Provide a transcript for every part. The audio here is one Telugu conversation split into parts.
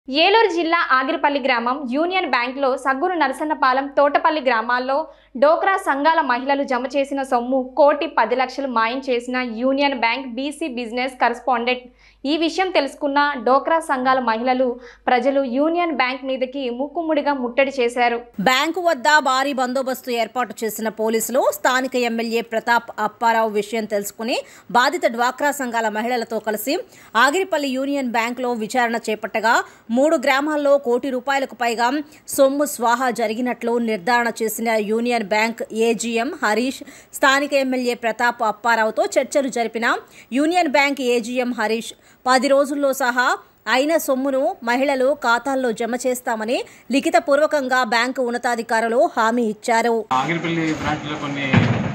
ఏలూరు జిల్లా ఆగిరిపల్లి గ్రామం యూనియన్ బ్యాంక్లో సగ్గురు నరసన్నపాలెం తోటపల్లి గ్రామాల్లో డోక్రా సంఘాల మహిళలు జమ చేసిన సొమ్ము కోటి పది లక్షలు మాయం చేసిన union bank BC business correspondent ఈ విషయం తెలుసుకున్న డోక్రా సంఘాల మహిళలు ప్రజలు యూనియన్ బ్యాంక్ మీదకి మూకుమ్ముడిగా ముట్టడి చేశారు బ్యాంకు వద్ద భారీ బందోబస్తు ఏర్పాటు చేసిన పోలీసులు స్థానిక ఎమ్మెల్యే ప్రతాప్ అప్పారావు విషయం తెలుసుకుని బాధిత డ్వాక్రా సంఘాల మహిళలతో కలిసి ఆగిరిపల్లి యూనియన్ బ్యాంకులో విచారణ చేపట్టగా మూడు గ్రామాల్లో కోటి రూపాయలకు పైగా సొమ్ము స్వాహా జరిగినట్లు నిర్ధారణ చేసిన యూనియన్ బ్యాంక్ ఏజీఎం హరీష్ స్థానిక ఎమ్మెల్యే ప్రతాప్ అప్పారావుతో చర్చలు జరిపిన యూనియన్ బ్యాంక్ ఏజీఎం హరీష్ పది రోజుల్లో సహా అయిన సొమ్మును మహిళలు ఖాతాల్లో జమ చేస్తామని లిఖితపూర్వకంగా బ్యాంకు ఉన్నతాధికారులు హామీ ఇచ్చారు ఆగిరిపల్లి బ్రాంచ్లో కొన్ని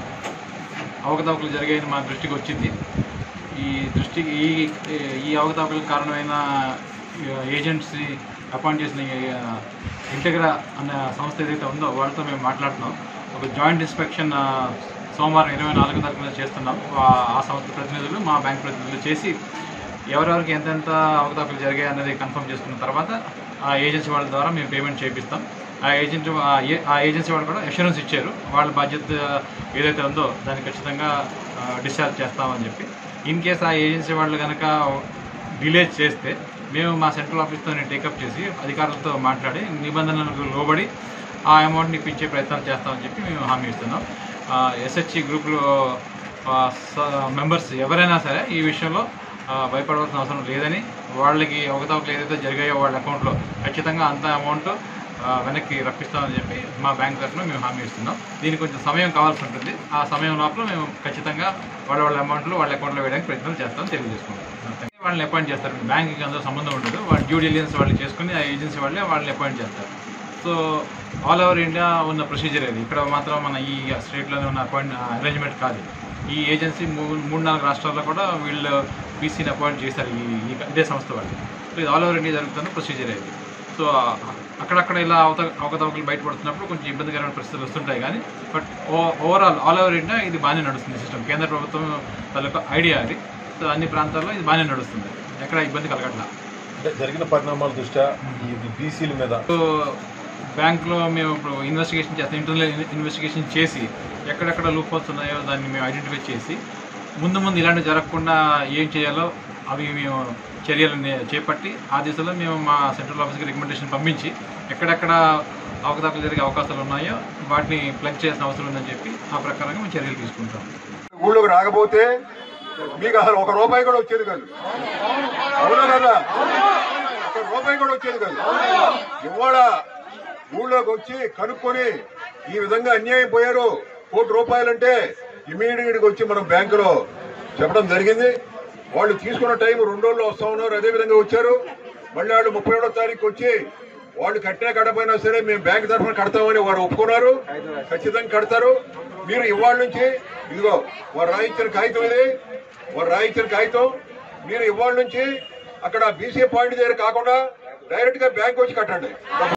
అవకతవకలు జరిగాయని మా దృష్టికి వచ్చింది ఈ దృష్టికి ఈ ఈ అవకతవకలకు కారణమైన ఏజెంట్స్ అపాయింట్ చేసిన ఈ, ఆ, ఇంటెగ్రా అనే సంస్థ ఏదైతే ఉందో వాళ్ళతో మేము మాట్లాడుతున్నాం ఒక జాయింట్ ఇన్స్పెక్షన్ ఆ, సోమవారం ఇరవై నాలుగో తారీఖున చేస్తున్నాం ఆ- ఆ సంస్థ ప్రతినిధులు మా బ్యాంక్ ప్రతినిధులు చేసి ఎవరెవరికి ఎంతెంత అవకతవకలు జరిగాయి అనేది కన్ఫర్మ్ చేసుకున్న తర్వాత ఆ ఏజెన్సీ వాళ్ళ ద్వారా మేము పేమెంట్ చేపిస్తాం ఆ ఏజెంట్ ఆ ఏ- ఆ ఏజెన్సీ వాళ్ళు కూడా అష్యూరెన్స్ ఇచ్చారు వాళ్ళ బాధ్యత ఏదైతే ఉందో దాన్ని ఖచ్చితంగా డిశ్చార్జ్ చేస్తామని చెప్పి ఇన్ కేస్ ఆ ఏజెన్సీ వాళ్ళు కనుక డిలే చేస్తే మేము మా సెంట్రల్ ఆఫీస్తో టేకప్ చేసి అధికారులతో మాట్లాడి నిబంధనలకు లోబడి ఆ అమౌంట్ని ఇప్పించే ప్రయత్నాలు చేస్తామని చెప్పి మేము హామీ ఇస్తున్నాం ఎస్హెచ్సి గ్రూప్లో మెంబర్స్ ఎవరైనా సరే ఈ విషయంలో ఆ, భయపడవలసిన అవసరం లేదని వాళ్ళకి అవకతవకలు ఏదైతే జరిగాయో వాళ్ళ అకౌంట్లో ఖచ్చితంగా అంత అమౌంట్ ఆ, వెనక్కి రప్పిస్తామని చెప్పి మా బ్యాంక్ తరఫున మేము హామీ ఇస్తున్నాం దీనికి కొంచెం సమయం కావాల్సి ఉంటుంది ఆ సమయం లోపల మేము ఖచ్చితంగా వాళ్ళ వాళ్ళ అమౌంట్లు వాళ్ళ అకౌంట్లో వేయడానికి ప్రయత్నం చేస్తామని తెలియజేసుకుంటాం వాళ్ళని అపాయింట్ చేస్తారు బ్యాంక్కి అందరూ సంబంధం ఉండదు వాళ్ళ డ్యూ డిలియన్స్ వాళ్ళు చేసుకుని ఆ ఏజెన్సీ వాళ్ళే వాళ్ళని అపాయింట్ చేస్తారు సో ఆల్ ఓవర్ ఇండియా ఉన్న ప్రొసీజర్ ఇది ఇక్కడ మాత్రం మన ఈ స్టేట్లోనే ఉన్న అపాయింట్ అరేంజ్మెంట్ కాదు ఈ ఏజెన్సీ మూడు మూడు నాలుగు రాష్ట్రాల్లో కూడా వీళ్ళు బీసీని అపాయింట్ చేశారు ఈ ఈ- ఇదే సంస్థ వాళ్ళు సో ఇది ఆల్ ఓవర్ ఇండియా జరుగుతున్న ప్రొసీజర్ ఇది సో అక్కడక్కడ ఇలా అవత అవకతవకలు బయటపడుతున్నప్పుడు కొంచెం ఇబ్బందికరమైన పరిస్థితులు వస్తుంటాయి కానీ but overall all over India ఇది బాగానే నడుస్తుంది సిస్టమ్ కేంద్ర ప్రభుత్వం తాలూకా ఐడియా అది సో అన్ని ప్రాంతాల్లో ఇది బాగానే నడుస్తుంది ఎక్కడ ఇబ్బంది కలగట్లా అంటే జరిగిన పరిణామాల దృష్ట్యా ఈ బీసీల మీద సో బ్యాంక్లో మేము ఇప్పుడు ఇన్వెస్టిగేషన్ చేస్తాం ఇంటర్నల్ ఇన్వెస్టిగేషన్ చేసి ఎక్కడెక్కడ లూప్ హోల్స్ ఉన్నాయో దాన్ని మేము ఐడెంటిఫై చేసి ముందు ముందు ఇలాంటివి జరగకుండా ఏం చేయాలో అవి మేము చర్యలు నే- చేపట్టి ఆ దిశలో మేము మా సెంట్రల్ ఆఫీస్కి రికమెండేషన్ పంపించి ఎక్కడెక్కడ అవకతవకలు జరిగే అవకాశాలు ఉన్నాయో వాటిని ప్లగ్ చేయాల్సిన అవసరం ఉందని చెప్పి ఆ ప్రకారంగా మేము చర్యలు తీసుకుంటాం ఊళ్ళోకి రాకపోతే మీకు అసలు ఒక రూపాయి కూడా వచ్చేది కాదు అవునా కదా ఒక రూపాయి కూడా వచ్చేది కాదు ఇవాళ ఊళ్ళోకి వచ్చి కనుక్కొని ఈ విధంగా అన్యాయం పోయారు కోటి రూపాయలంటే ఇమీడియట్ గా వచ్చి మనం బ్యాంకులో చెప్పడం జరిగింది వాళ్ళు తీసుకున్న టైం రెండు రోజుల్లో వస్తా ఉన్నారు అదే విధంగా వచ్చారు మళ్ళీ వాళ్ళు ముప్పై ఏడో తారీఖు వచ్చి వాళ్ళు కట్టినా కట్టపోయినా సరే మేము బ్యాంక్ తరఫున కడతామని వారు ఒప్పుకున్నారు ఖచ్చితంగా కడతారు మీరు ఇవాళ నుంచి ఇదిగో వారు రాయించిన కాగితం ఇది వారు రాయించిన కాగితం మీరు ఇవాళ నుంచి అక్కడ బీసీ పాయింట్ దగ్గర కాకుండా డైరెక్ట్ గా బ్యాంక్ వచ్చి కట్టండి